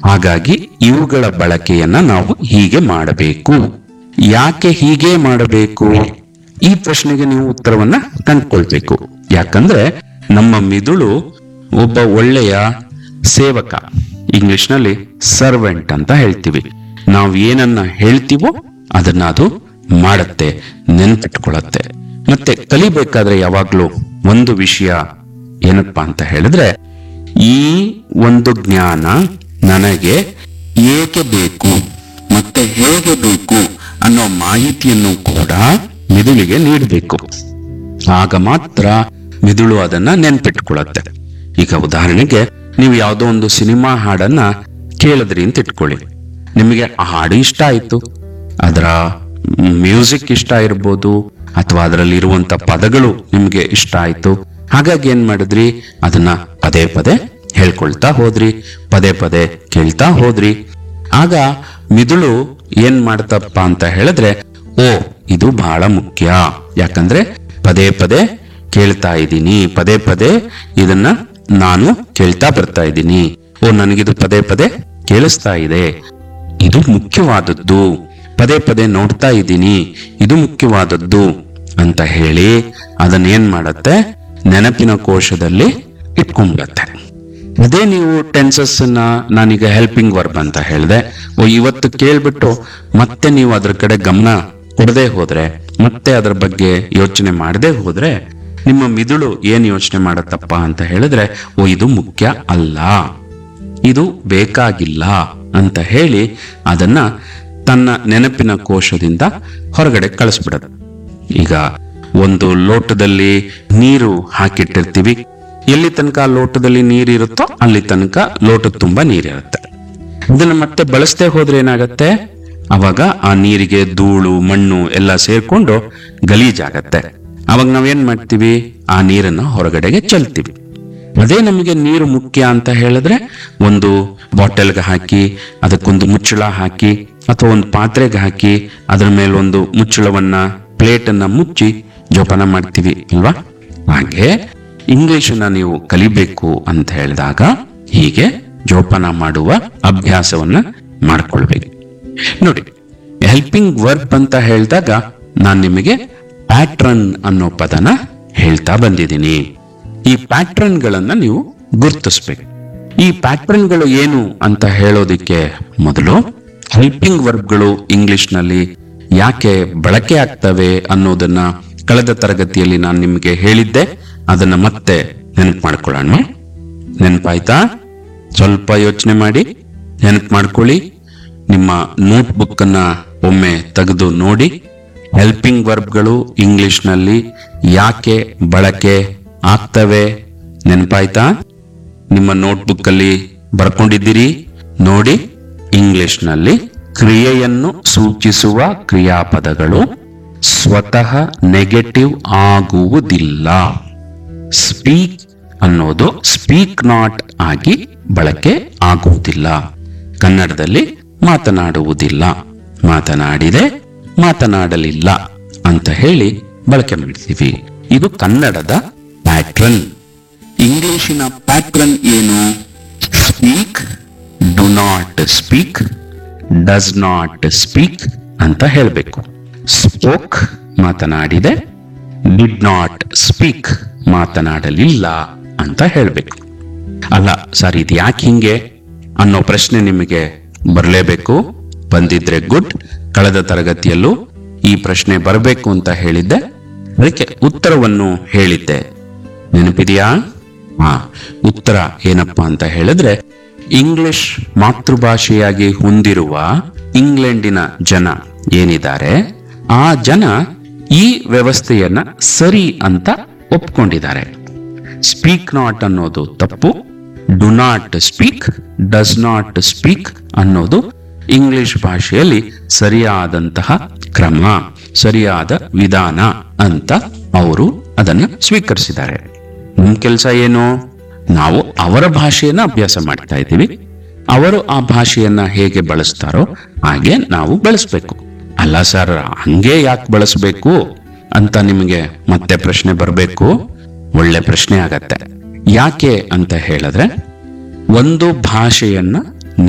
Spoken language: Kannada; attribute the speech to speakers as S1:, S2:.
S1: ಹಾಗಾಗಿ ಇವುಗಳ ಬಳಕೆಯನ್ನ ನಾವು ಹೀಗೆ ಮಾಡಬೇಕು ಯಾಕೆ ಹೀಗೆ ಮಾಡಬೇಕು ಈ ಪ್ರಶ್ನೆಗೆ ನೀವು ಉತ್ತರವನ್ನ ಕಂಡ್ಕೊಳ್ಬೇಕು ಯಾಕಂದ್ರೆ ನಮ್ಮ ಮಿದುಳು ಒಬ್ಬ ಒಳ್ಳೆಯ ಸೇವಕ ಇಂಗ್ಲಿಷ್ ನಲ್ಲಿ ಸರ್ವೆಂಟ್ ಅಂತ ಹೇಳ್ತೀವಿ ನಾವು ಏನನ್ನ ಹೇಳ್ತೀವೋ ಅದನ್ನ ಅದು ಮಾಡುತ್ತೆ ನೆನ್ಪಿಟ್ಕೊಳ್ಳತ್ತೆ ಮತ್ತೆ ಕಲಿಬೇಕಾದ್ರೆ ಯಾವಾಗ್ಲೂ ಒಂದು ವಿಷಯ ಏನಪ್ಪಾ ಅಂತ ಹೇಳಿದ್ರೆ ಈ ಒಂದು ಜ್ಞಾನ ನನಗೆ ಏಕೆ ಬೇಕು ಮತ್ತೆ ಹೇಗೆ ಬೇಕು ಅನ್ನೋ ಮಾಹಿತಿಯನ್ನು ಕೂಡ ಮಿದುಳಿಗೆ ನೀಡಬೇಕು ಆಗ ಮಾತ್ರ ಮಿದುಳು ಅದನ್ನ ನೆನ್ಪಿಟ್ಕೊಳ್ಳುತ್ತೆ ಈಗ ಉದಾಹರಣೆಗೆ ನೀವು ಯಾವುದೋ ಒಂದು ಸಿನಿಮಾ ಹಾಡನ್ನ ಕೇಳಿದ್ರಿ ಅಂತ ಇಟ್ಕೊಳ್ಳಿ ನಿಮಗೆ ಆ ಹಾಡು ಇಷ್ಟ ಆಯ್ತು ಅದರ ಮ್ಯೂಸಿಕ್ ಇಷ್ಟ ಇರ್ಬೋದು ಅಥವಾ ಅದರಲ್ಲಿ ಇರುವಂತ ಪದಗಳು ನಿಮ್ಗೆ ಇಷ್ಟ ಆಯ್ತು ಹಾಗಾಗಿ ಏನ್ ಮಾಡಿದ್ರಿ ಅದನ್ನ ಪದೇ ಪದೇ ಹೇಳ್ಕೊಳ್ತಾ ಹೋದ್ರಿ ಪದೇ ಪದೇ ಕೇಳ್ತಾ ಹೋದ್ರಿ ಆಗ ಮಿದುಳು ಏನ್ ಮಾಡ್ತಪ್ಪ ಅಂತ ಹೇಳಿದ್ರೆ ಓ ಇದು ಬಹಳ ಮುಖ್ಯ ಯಾಕಂದ್ರೆ ಪದೇ ಪದೇ ಕೇಳ್ತಾ ಇದ್ದೀನಿ ಪದೇ ಪದೇ ಇದನ್ನ ನಾನು ಕೇಳ್ತಾ ಬರ್ತಾ ಇದ್ದೀನಿ ಓ ನನಗಿದು ಪದೇ ಪದೇ ಕೇಳಿಸ್ತಾ ಇದೆ ಇದು ಮುಖ್ಯವಾದದ್ದು ಪದೇ ಪದೇ ನೋಡ್ತಾ ಇದ್ದೀನಿ ಇದು ಮುಖ್ಯವಾದದ್ದು ಅಂತ ಹೇಳಿ ಅದನ್ನ ಏನ್ ಮಾಡತ್ತೆ ನೆನಪಿನ ಕೋಶದಲ್ಲಿ ಇಟ್ಕೊಂಡ್ಬಿಡತ್ತೆ ಅದೇ ನೀವು ಟೆನ್ಸಸ್ ನ ನಾನೀಗ ಹೆಲ್ಪಿಂಗ್ ವರ್ಬ್ ಅಂತ ಹೇಳಿದೆ ಓ ಇವತ್ತು ಕೇಳ್ಬಿಟ್ಟು ಮತ್ತೆ ನೀವು ಅದ್ರ ಕಡೆ ಗಮನ ಕೊಡದೆ ಹೋದ್ರೆ ಮತ್ತೆ ಅದ್ರ ಬಗ್ಗೆ ಯೋಚನೆ ಮಾಡದೆ ಹೋದ್ರೆ ನಿಮ್ಮ ಮಿದುಳು ಏನ್ ಯೋಚನೆ ಮಾಡತ್ತಪ್ಪ ಅಂತ ಹೇಳಿದ್ರೆ ಓ ಇದು ಮುಖ್ಯ ಅಲ್ಲ ಇದು ಬೇಕಾಗಿಲ್ಲ ಅಂತ ಹೇಳಿ ಅದನ್ನ ತನ್ನ ನೆನಪಿನ ಕೋಶದಿಂದ ಹೊರಗಡೆ ಕಳಿಸ್ಬಿಡದು ಈಗ ಒಂದು ಲೋಟದಲ್ಲಿ ನೀರು ಹಾಕಿಟ್ಟಿರ್ತೀವಿ ಎಲ್ಲಿ ತನಕ ಆ ಲೋಟದಲ್ಲಿ ನೀರಿರುತ್ತೋ ಅಲ್ಲಿ ತನಕ ಲೋಟದ ತುಂಬಾ ನೀರಿರುತ್ತೆ ಇದನ್ನ ಮತ್ತೆ ಬಳಸದೆ ಹೋದ್ರೆ ಏನಾಗತ್ತೆ ಅವಾಗ ಆ ನೀರಿಗೆ ಧೂಳು ಮಣ್ಣು ಎಲ್ಲ ಸೇರ್ಕೊಂಡು ಗಲೀಜಾಗತ್ತೆ ಅವಾಗ ನಾವೇನ್ ಮಾಡ್ತೀವಿ ಆ ನೀರನ್ನ ಹೊರಗಡೆಗೆ ಚೆಲ್ತೀವಿ ಅದೇ ನಮಗೆ ನೀರು ಮುಖ್ಯ ಅಂತ ಹೇಳಿದ್ರೆ ಒಂದು ಬಾಟಲ್ಗೆ ಹಾಕಿ ಅದಕ್ಕೊಂದು ಮುಚ್ಚಳ ಹಾಕಿ ಅಥವಾ ಒಂದು ಪಾತ್ರೆಗೆ ಹಾಕಿ ಅದರ ಮೇಲೆ ಒಂದು ಮುಚ್ಚಳವನ್ನ ಪ್ಲೇಟ್ ಅನ್ನ ಮುಚ್ಚಿ ಜೋಪಾನ ಮಾಡ್ತೀವಿ ಅಲ್ವಾ ಹಾಗೆ ಇಂಗ್ಲಿಷನ್ನ ನೀವು ಕಲಿಬೇಕು ಅಂತ ಹೇಳಿದಾಗ ಹೀಗೆ ಜೋಪಾನ ಮಾಡುವ ಅಭ್ಯಾಸವನ್ನ ಮಾಡ್ಕೊಳ್ಬೇಕು ನೋಡಿ ಹೆಲ್ಪಿಂಗ್ ವರ್ಕ್ ಅಂತ ಹೇಳಿದಾಗ ನಾನು ನಿಮಗೆ ಪ್ಯಾಟ್ರನ್ ಅನ್ನೋ ಪದನ ಹೇಳ್ತಾ ಬಂದಿದ್ದೀನಿ ಈ ಪ್ಯಾಟ್ರನ್ ಗಳನ್ನ ನೀವು ಗುರುತಿಸ್ಬೇಕು ಈ ಪ್ಯಾಟ್ರನ್ ಗಳು ಏನು ಅಂತ ಹೇಳೋದಿಕ್ಕೆ ಮೊದಲು ಹೆಲ್ಪಿಂಗ್ ವರ್ಬ್ಗಳು ಇಂಗ್ಲಿಷ್ ನಲ್ಲಿ ಯಾಕೆ ಬಳಕೆ ಆಗ್ತವೆ ಅನ್ನೋದನ್ನ ಕಳೆದ ತರಗತಿಯಲ್ಲಿ ನಾನು ನಿಮಗೆ ಹೇಳಿದ್ದೆ ಅದನ್ನ ಮತ್ತೆ ನೆನಪು ಮಾಡ್ಕೊಳ್ಳೋಣ ನೆನಪಾಯ್ತಾ ಸ್ವಲ್ಪ ಯೋಚನೆ ಮಾಡಿ ನೆನಪು ಮಾಡ್ಕೊಳ್ಳಿ ನಿಮ್ಮ ನೋಟ್ ಬುಕ್ ಅನ್ನ ಒಮ್ಮೆ ತೆಗೆದು ನೋಡಿ ಹೆಲ್ಪಿಂಗ್ ವರ್ಬ್ಗಳು ಇಂಗ್ಲಿಷ್ ನಲ್ಲಿ ಯಾಕೆ ಬಳಕೆ ಆಗ್ತವೆ ನೆನಪಾಯ್ತಾ ನಿಮ್ಮ ನೋಟ್ಬುಕ್ ಅಲ್ಲಿ ಬರ್ಕೊಂಡಿದ್ದೀರಿ ನೋಡಿ ಇಂಗ್ಲಿಷ್ ನಲ್ಲಿ ಕ್ರಿಯೆಯನ್ನು ಸೂಚಿಸುವ ಕ್ರಿಯಾಪದಗಳು ಸ್ವತಃ ನೆಗೆಟಿವ್ ಆಗುವುದಿಲ್ಲ ಸ್ಪೀಕ್ ಅನ್ನೋದು ಸ್ಪೀಕ್ ನಾಟ್ ಆಗಿ ಬಳಕೆ ಆಗುವುದಿಲ್ಲ ಕನ್ನಡದಲ್ಲಿ ಮಾತನಾಡುವುದಿಲ್ಲ ಮಾತನಾಡಿದೆ ಮಾತನಾಡಲಿಲ್ಲ ಅಂತ ಹೇಳಿ ಬಳಕೆ ಮಾಡ್ತೀವಿ ಇದು ಕನ್ನಡದ ಪ್ಯಾಟ್ರನ್ ಇಂಗ್ಲಿಶಿನ ಪ್ಯಾಟ್ರನ್ ಏನು speak do not speak does not speak ಅಂತ ಹೇಳಬೇಕು ಸ್ಪೋಕ್ ಮಾತನಾಡಿದೆ ಡಿಡ್ ನಾಟ್ ಸ್ಪೀಕ್ ಮಾತನಾಡಲಿಲ್ಲ ಅಂತ ಹೇಳಬೇಕು ಅಲ್ಲ ಸರ್ ಇದು ಯಾಕೆ ಹಿಂಗೆ ಅನ್ನೋ ಪ್ರಶ್ನೆ ನಿಮಗೆ ಬರಲೇಬೇಕು ಬಂದಿದ್ರೆ ಗುಡ್ ಕಳೆದ ತರಗತಿಯಲ್ಲೂ ಈ ಪ್ರಶ್ನೆ ಬರಬೇಕು ಅಂತ ಹೇಳಿದ್ದೆ ಅದಕ್ಕೆ ಉತ್ತರವನ್ನು ಹೇಳಿದ್ದೆ ನೆನಪಿದೆಯಾ ಹಾ ಉತ್ತರ ಏನಪ್ಪಾ ಅಂತ ಹೇಳಿದ್ರೆ ಇಂಗ್ಲಿಷ್ ಮಾತೃಭಾಷೆಯಾಗಿ ಹೊಂದಿರುವ ಇಂಗ್ಲೆಂಡಿನ ಜನ ಏನಿದ್ದಾರೆ ಆ ಜನ ಈ ವ್ಯವಸ್ಥೆಯನ್ನ ಸರಿ ಅಂತ ಒಪ್ಕೊಂಡಿದ್ದಾರೆ ಸ್ಪೀಕ್ ನಾಟ್ ಅನ್ನೋದು ತಪ್ಪು do not speak does not speak ಅನ್ನೋದು ಇಂಗ್ಲಿಷ್ ಭಾಷೆಯಲ್ಲಿ ಸರಿಯಾದಂತಹ ಕ್ರಮ ಸರಿಯಾದ ವಿಧಾನ ಅಂತ ಅವರು ಅದನ್ನ ಸ್ವೀಕರಿಸಿದ್ದಾರೆ ನಮ್ ಕೆಲಸ ಏನು ನಾವು ಅವರ ಭಾಷೆಯನ್ನ ಅಭ್ಯಾಸ ಮಾಡ್ತಾ ಇದ್ದೀವಿ ಅವರು ಆ ಭಾಷೆಯನ್ನ ಹೇಗೆ ಬಳಸ್ತಾರೋ ಹಾಗೆ ನಾವು ಬಳಸ್ಬೇಕು ಅಲ್ಲ ಸರ್ ಹಂಗೆ ಯಾಕೆ ಬಳಸಬೇಕು ಅಂತ ನಿಮಗೆ ಮತ್ತೆ ಪ್ರಶ್ನೆ ಬರಬೇಕು ಒಳ್ಳೆ ಪ್ರಶ್ನೆ ಆಗತ್ತೆ ಯಾಕೆ ಅಂತ ಹೇಳಿದ್ರೆ ಒಂದು ಭಾಷೆಯನ್ನ